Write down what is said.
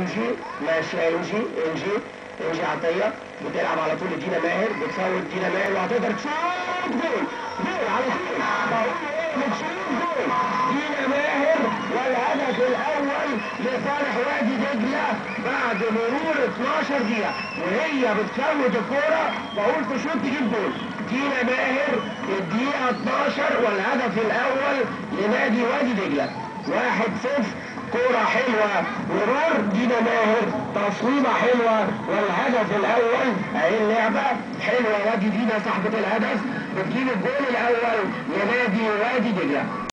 انجي ماشي انجي انجي انجي عطيه بتلعب على طول دينا ماهر بتفوت دينا ماهر وهتقدر تشوط جول جول على طول بقول ايه بتشوط جول دينا ماهر والهدف الاول لصالح وادي دجله بعد مرور 12 دقيقه وهي بتفوت الكوره بقول تشوط تجيب جول دينا ماهر الدقيقه 12 والهدف الاول لنادي وادي دجله واحد صفر كورة حلوة مرور دينا ماهر تصويبة حلوة والهدف الأول أهي اللعبة حلوة وادي دينا صاحبة الهدف بتجيب الجول الأول لنادي وادي دجلة